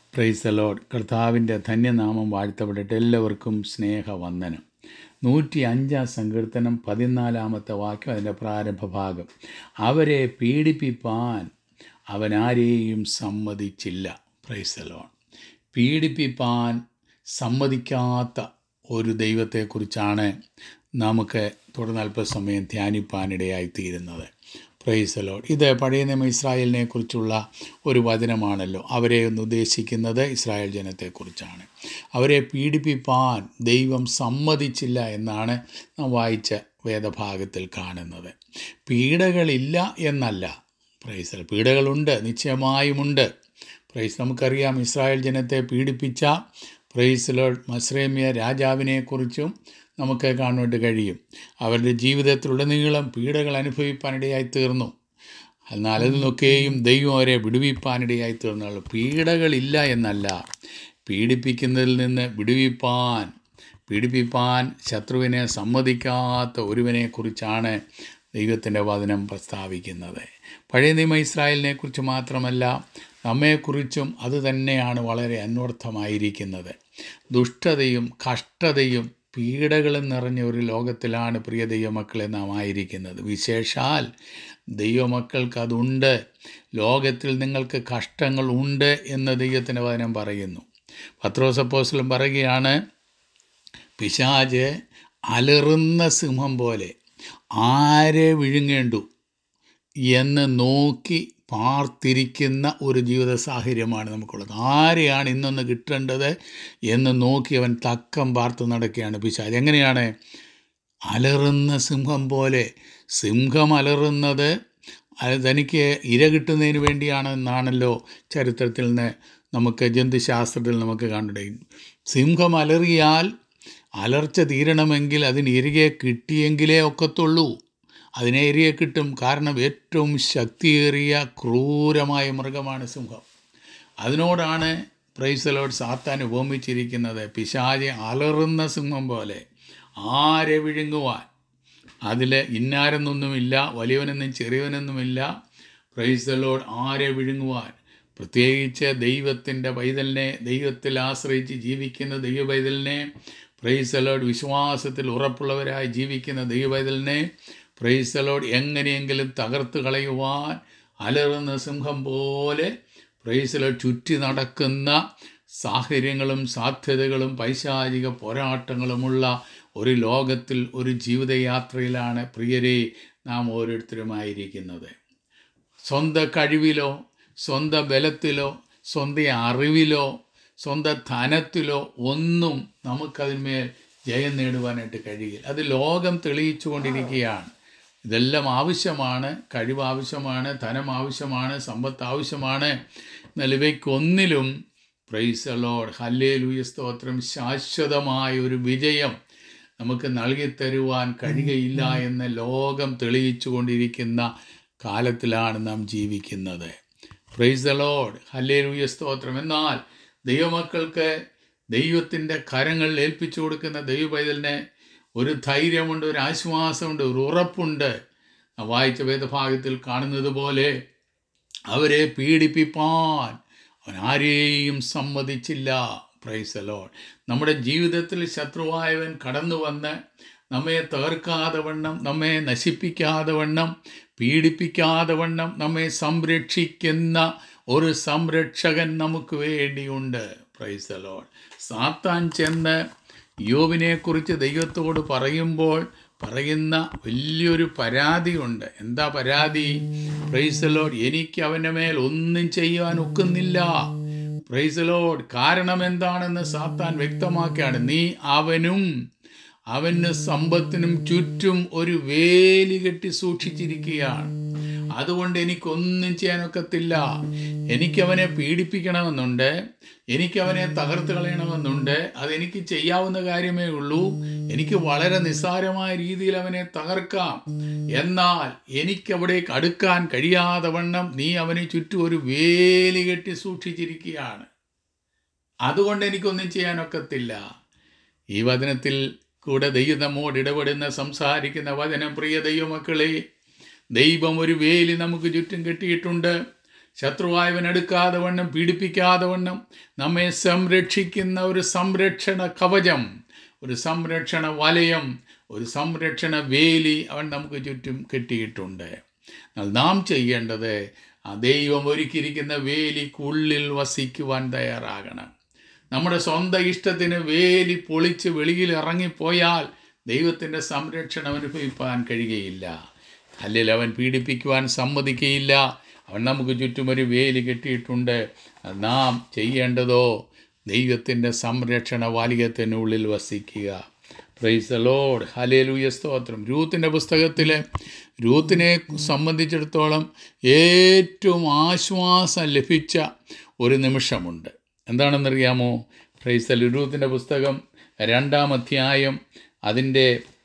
price load കർത്താവിൻ്റെ ധന്യനാമം വാഴ്ത്തപ്പെടട്ടെ എല്ലാവർക്കും സ്നേഹവന്ദനം നൂറ്റി അഞ്ചാം സങ്കീർത്തനം പതിനാലാമത്തെ വാക്യം അതിൻ്റെ പ്രാരംഭ ഭാഗം അവരെ പീഡിപ്പിപ്പാൻ അവൻ ആരെയും സമ്മതിച്ചില്ല പ്രൈസ് ലോഡ് പീഡിപ്പിപ്പാൻ സമ്മതിക്കാത്ത ഒരു ദൈവത്തെക്കുറിച്ചാണ് നമുക്ക് തുടർന്ന് അല്പസമയം ധ്യാനിപ്പാനിടയായിത്തീരുന്നത് പ്രൈസ് ലോഡ് ഇത് പഴയ നിയമ ഇസ്രായേലിനെ കുറിച്ചുള്ള ഒരു വചനമാണല്ലോ അവരെ ഒന്ന് ഉദ്ദേശിക്കുന്നത് ഇസ്രായേൽ ജനത്തെക്കുറിച്ചാണ് അവരെ പീഡിപ്പിപ്പാൻ ദൈവം സമ്മതിച്ചില്ല എന്നാണ് നാം വായിച്ച വേദഭാഗത്തിൽ കാണുന്നത് പീഡകളില്ല എന്നല്ല പ്രൈസ് പീഡകളുണ്ട് നിശ്ചയമായുമുണ്ട് പ്രൈസ് നമുക്കറിയാം ഇസ്രായേൽ ജനത്തെ പീഡിപ്പിച്ച പ്രൈസ് ലോഡ് മസ്രേമ്യ രാജാവിനെക്കുറിച്ചും നമുക്ക് കാണുവാൻ കഴിയും അവരുടെ ജീവിതത്തിലുടനീളം പീഡകൾ അനുഭവിപ്പാനിടയായി തീർന്നു എന്നാൽ അതിനൊക്കെയും ദൈവം അവരെ വിടുവിപ്പാനിടയായി തീർന്നുള്ളൂ പീഡകളില്ല എന്നല്ല പീഡിപ്പിക്കുന്നതിൽ നിന്ന് വിടുവിപ്പാൻ പീഡിപ്പിപ്പാൻ ശത്രുവിനെ സമ്മതിക്കാത്ത ഒരുവനെക്കുറിച്ചാണ് ദൈവത്തിൻ്റെ വചനം പ്രസ്താവിക്കുന്നത് പഴയ നിയമ ഇസ്രായേലിനെ കുറിച്ച് മാത്രമല്ല നമ്മെക്കുറിച്ചും അത് തന്നെയാണ് വളരെ അന്വർത്ഥമായിരിക്കുന്നത് ദുഷ്ടതയും കഷ്ടതയും പീഡകളും നിറഞ്ഞ ഒരു ലോകത്തിലാണ് പ്രിയ ദൈവമക്കളെ നാം ആയിരിക്കുന്നത് വിശേഷാൽ ദൈവമക്കൾക്ക് അതുണ്ട് ലോകത്തിൽ നിങ്ങൾക്ക് കഷ്ടങ്ങൾ ഉണ്ട് എന്ന് ദൈവത്തിൻ്റെ വചനം പറയുന്നു പത്രോസപ്പോസിലും പറയുകയാണ് പിശാജ് അലറുന്ന സിംഹം പോലെ ആരെ വിഴുങ്ങേണ്ടു എന്ന് നോക്കി പാർത്തിരിക്കുന്ന ഒരു ജീവിത സാഹചര്യമാണ് നമുക്കുള്ളത് ആരെയാണ് ഇന്നൊന്ന് കിട്ടേണ്ടത് എന്ന് നോക്കി അവൻ തക്കം പാർത്ത് നടക്കുകയാണ് പിശാജ് എങ്ങനെയാണ് അലറുന്ന സിംഹം പോലെ സിംഹം അലറുന്നത് അത് തനിക്ക് ഇര കിട്ടുന്നതിന് വേണ്ടിയാണെന്നാണല്ലോ ചരിത്രത്തിൽ നിന്ന് നമുക്ക് ജന്തുശാസ്ത്രത്തിൽ നമുക്ക് കാണുകയും സിംഹം അലറിയാൽ അലർച്ച തീരണമെങ്കിൽ അതിന് ഇരയെ കിട്ടിയെങ്കിലേ ഒക്കത്തുള്ളൂ അതിനെ ഇരയെ കിട്ടും കാരണം ഏറ്റവും ശക്തിയേറിയ ക്രൂരമായ മൃഗമാണ് സിംഹം അതിനോടാണ് പ്രൈസലോട് സാത്താൻ ഉപമിച്ചിരിക്കുന്നത് പിശാചെ അലറുന്ന സിംഹം പോലെ ആരെ വിഴുങ്ങുവാൻ അതിൽ ഇന്നാരെന്നൊന്നുമില്ല വലിയവനെന്നും ചെറിയവനെന്നുമില്ല പ്രൈസലോട് ആരെ വിഴുങ്ങുവാൻ പ്രത്യേകിച്ച് ദൈവത്തിൻ്റെ പൈതലിനെ ദൈവത്തിൽ ആശ്രയിച്ച് ജീവിക്കുന്ന ദൈവ പൈതലിനെ പ്രൈസലോട് വിശ്വാസത്തിൽ ഉറപ്പുള്ളവരായി ജീവിക്കുന്ന ദൈവ പൈതലിനെ പ്രൈസലോട് എങ്ങനെയെങ്കിലും തകർത്ത് കളയുവാൻ അലറുന്ന സിംഹം പോലെ പ്രൈസലോട് ചുറ്റി നടക്കുന്ന സാഹചര്യങ്ങളും സാധ്യതകളും പൈശാചിക പോരാട്ടങ്ങളുമുള്ള ഒരു ലോകത്തിൽ ഒരു ജീവിതയാത്രയിലാണ് പ്രിയരെ നാം ഓരോരുത്തരുമായിരിക്കുന്നത് സ്വന്തം കഴിവിലോ സ്വന്തം ബലത്തിലോ സ്വന്തം അറിവിലോ സ്വന്തം ധനത്തിലോ ഒന്നും നമുക്കതിന്മേൽ ജയം നേടുവാനായിട്ട് കഴിയില്ല അത് ലോകം തെളിയിച്ചു കൊണ്ടിരിക്കുകയാണ് ഇതെല്ലാം ആവശ്യമാണ് കഴിവ് ആവശ്യമാണ് ധനം ആവശ്യമാണ് സമ്പത്ത് ആവശ്യമാണ് എന്നാൽ ഇവയ്ക്കൊന്നിലും പ്രൈസ് ലോഡ് ഹല്ലേ ലൂയ സ്തോത്രം ശാശ്വതമായ ഒരു വിജയം നമുക്ക് നൽകിത്തരുവാൻ കഴിയുകയില്ല എന്ന് ലോകം തെളിയിച്ചു കൊണ്ടിരിക്കുന്ന കാലത്തിലാണ് നാം ജീവിക്കുന്നത് പ്രൈസ് ദ ലോഡ് ഹല്ലേ ലൂയ സ്തോത്രം എന്നാൽ ദൈവമക്കൾക്ക് ദൈവത്തിൻ്റെ കരങ്ങളിൽ ഏൽപ്പിച്ചു കൊടുക്കുന്ന ദൈവപൈതലിനെ ഒരു ധൈര്യമുണ്ട് ഒരു ആശ്വാസമുണ്ട് ഒരു ഉറപ്പുണ്ട് വായിച്ച വേദഭാഗത്തിൽ കാണുന്നത് പോലെ അവരെ പീഡിപ്പിപ്പാൻ അവൻ ആരെയും സമ്മതിച്ചില്ല പ്രൈസ് ലോൺ നമ്മുടെ ജീവിതത്തിൽ ശത്രുവായവൻ കടന്നു വന്ന് നമ്മെ തകർക്കാതെ വണ്ണം നമ്മെ നശിപ്പിക്കാതെ വണ്ണം പീഡിപ്പിക്കാതെ വണ്ണം നമ്മെ സംരക്ഷിക്കുന്ന ഒരു സംരക്ഷകൻ നമുക്ക് വേണ്ടിയുണ്ട് പ്രൈസ് ലോൺ സാത്താൻ ചെന്ന് യോബിനെക്കുറിച്ച് ദൈവത്തോട് പറയുമ്പോൾ പറയുന്ന വലിയൊരു പരാതിയുണ്ട് എന്താ പരാതി പ്രൈസലോഡ് എനിക്ക് അവൻ്റെ മേൽ ഒന്നും ചെയ്യുവാൻ ഒക്കുന്നില്ല പ്രൈസലോഡ് കാരണം എന്താണെന്ന് സാത്താൻ വ്യക്തമാക്കുകയാണ് നീ അവനും അവന് സമ്പത്തിനും ചുറ്റും ഒരു വേലി കെട്ടി സൂക്ഷിച്ചിരിക്കുകയാണ് അതുകൊണ്ട് എനിക്കൊന്നും ചെയ്യാനൊക്കത്തില്ല എനിക്കവനെ പീഡിപ്പിക്കണമെന്നുണ്ട് എനിക്കവനെ തകർത്ത് കളയണമെന്നുണ്ട് അതെനിക്ക് ചെയ്യാവുന്ന കാര്യമേ ഉള്ളൂ എനിക്ക് വളരെ നിസ്സാരമായ രീതിയിൽ അവനെ തകർക്കാം എന്നാൽ എനിക്കവിടേക്ക് അടുക്കാൻ കഴിയാതെ വണ്ണം നീ അവനെ ചുറ്റും ഒരു വേലി കെട്ടി സൂക്ഷിച്ചിരിക്കുകയാണ് അതുകൊണ്ട് എനിക്കൊന്നും ചെയ്യാനൊക്കത്തില്ല ഈ വചനത്തിൽ കൂടെ ദൈവം നമ്മോട് ഇടപെടുന്ന സംസാരിക്കുന്ന വചനം പ്രിയ ദൈവമക്കളെ ദൈവം ഒരു വേലി നമുക്ക് ചുറ്റും കെട്ടിയിട്ടുണ്ട് ശത്രുവായവൻ എടുക്കാതെ വണ്ണം പീഡിപ്പിക്കാതെ വണ്ണം നമ്മെ സംരക്ഷിക്കുന്ന ഒരു സംരക്ഷണ കവചം ഒരു സംരക്ഷണ വലയം ഒരു സംരക്ഷണ വേലി അവൻ നമുക്ക് ചുറ്റും കെട്ടിയിട്ടുണ്ട് എന്നാൽ നാം ചെയ്യേണ്ടത് ആ ദൈവം ഒരുക്കിയിരിക്കുന്ന വേലിക്കുള്ളിൽ വസിക്കുവാൻ തയ്യാറാകണം നമ്മുടെ സ്വന്തം ഇഷ്ടത്തിന് വേലി പൊളിച്ച് വെളിയിൽ ഇറങ്ങിപ്പോയാൽ ദൈവത്തിൻ്റെ സംരക്ഷണം അനുഭവിപ്പാൻ കഴിയുകയില്ല അല്ലെങ്കിൽ അവൻ പീഡിപ്പിക്കുവാൻ സമ്മതിക്കുകയില്ല അവൻ നമുക്ക് ചുറ്റും ഒരു വേലി കെട്ടിയിട്ടുണ്ട് അത് നാം ചെയ്യേണ്ടതോ ദൈവത്തിൻ്റെ സംരക്ഷണ വാലികത്തിനുള്ളിൽ വസിക്കുക പ്രൈസ് ലോഡ് ഹലേലൂയ സ്തോത്രം രൂത്തിൻ്റെ പുസ്തകത്തിൽ രൂത്തിനെ സംബന്ധിച്ചിടത്തോളം ഏറ്റവും ആശ്വാസം ലഭിച്ച ഒരു നിമിഷമുണ്ട് എന്താണെന്നറിയാമോ പ്രൈസ് രൂത്തിൻ്റെ പുസ്തകം രണ്ടാം അധ്യായം അതിൻ്റെ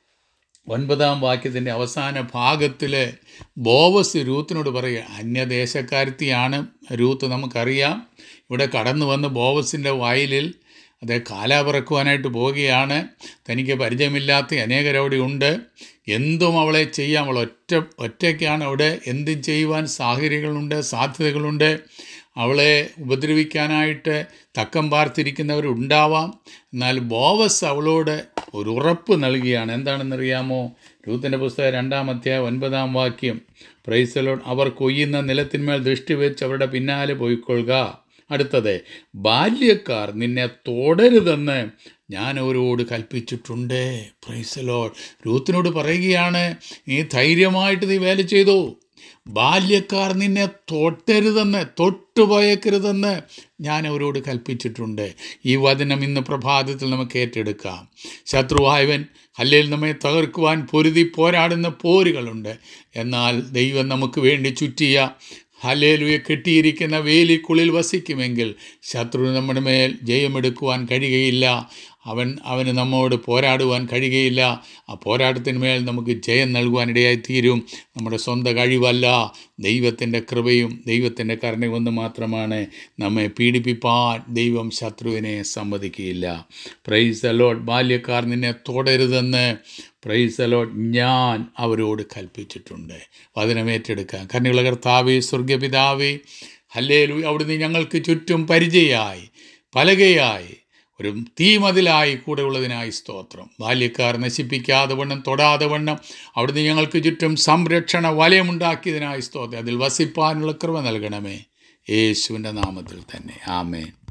ഒൻപതാം വാക്യത്തിൻ്റെ അവസാന ഭാഗത്തിൽ ബോവസ് രൂത്തിനോട് പറയുക അന്യദേശക്കാരത്തിയാണ് രൂത്ത് നമുക്കറിയാം ഇവിടെ കടന്നു വന്ന് ബോവസിൻ്റെ വയലിൽ അത് കാലാപിറക്കുവാനായിട്ട് പോവുകയാണ് തനിക്ക് പരിചയമില്ലാത്ത അനേകരവിടെ ഉണ്ട് എന്തും അവളെ ചെയ്യാം അവൾ ഒറ്റ ഒറ്റയ്ക്കാണ് അവിടെ എന്തും ചെയ്യുവാൻ സാഹചര്യങ്ങളുണ്ട് സാധ്യതകളുണ്ട് അവളെ ഉപദ്രവിക്കാനായിട്ട് തക്കം പാർത്തിരിക്കുന്നവരുണ്ടാവാം എന്നാൽ ബോവസ് അവളോട് ഒരു ഉറപ്പ് നൽകിയാണ് എന്താണെന്നറിയാമോ രൂത്തിൻ്റെ പുസ്തകം രണ്ടാമത്തെ ഒൻപതാം വാക്യം പ്രൈസലോൺ അവർ കൊയ്യുന്ന നിലത്തിന്മേൽ ദൃഷ്ടി വെച്ച് അവരുടെ പിന്നാലെ പോയിക്കൊള്ളുക അടുത്തത് ബാല്യക്കാർ നിന്നെ തൊടരുതെന്ന് ഞാൻ അവരോട് കൽപ്പിച്ചിട്ടുണ്ട് പ്രൈസലോൺ രൂത്തിനോട് പറയുകയാണ് നീ ധൈര്യമായിട്ട് നീ വേല ചെയ്തു ബാല്യക്കാർ നിന്നെ തൊട്ടരുതെന്ന് തൊട്ടുപോയേക്കരുതെന്ന് ഞാൻ അവരോട് കൽപ്പിച്ചിട്ടുണ്ട് ഈ വചനം ഇന്ന് പ്രഭാതത്തിൽ നമുക്ക് ഏറ്റെടുക്കാം ശത്രുവായവൻ അല്ലെങ്കിൽ നമ്മെ തകർക്കുവാൻ പൊരുതി പോരാടുന്ന പോരുകളുണ്ട് എന്നാൽ ദൈവം നമുക്ക് വേണ്ടി ചുറ്റിയ ഹലേലുയെ കെട്ടിയിരിക്കുന്ന വേലിക്കുള്ളിൽ വസിക്കുമെങ്കിൽ ശത്രു നമ്മുടെ മേൽ ജയമെടുക്കുവാൻ കഴിയുകയില്ല അവൻ അവന് നമ്മോട് പോരാടുവാൻ കഴിയുകയില്ല ആ പോരാട്ടത്തിന്മേൽ നമുക്ക് ജയം നൽകുവാൻ ഇടയായി തീരും നമ്മുടെ സ്വന്തം കഴിവല്ല ദൈവത്തിൻ്റെ കൃപയും ദൈവത്തിൻ്റെ കരുണയും ഒന്ന് മാത്രമാണ് നമ്മെ പീഡിപ്പിപ്പാൻ ദൈവം ശത്രുവിനെ സമ്മതിക്കുകയില്ല പ്രൈസ് അലോട്ട് ബാല്യക്കാർ നിന്നെ തൊടരുതെന്ന് പ്രൈസ് അലോട്ട് ഞാൻ അവരോട് കൽപ്പിച്ചിട്ടുണ്ട് വചനമേറ്റെടുക്കാൻ കണ്ണികള കർത്താവേ സ്വർഗപിതാവേ ഹല്ലേലു അവിടുന്ന് ഞങ്ങൾക്ക് ചുറ്റും പരിചയമായി പലകയായി ഒരു തീമതിലായി കൂടെ ഉള്ളതിനായി സ്തോത്രം ബാല്യക്കാർ നശിപ്പിക്കാതെ വണ്ണം തൊടാതെ വണ്ണം അവിടുന്ന് ഞങ്ങൾക്ക് ചുറ്റും സംരക്ഷണ വലയമുണ്ടാക്കിയതിനായി സ്തോത്രം അതിൽ വസിപ്പാനുള്ള കൃപ നൽകണമേ യേശുവിൻ്റെ നാമത്തിൽ തന്നെ ആമേൻ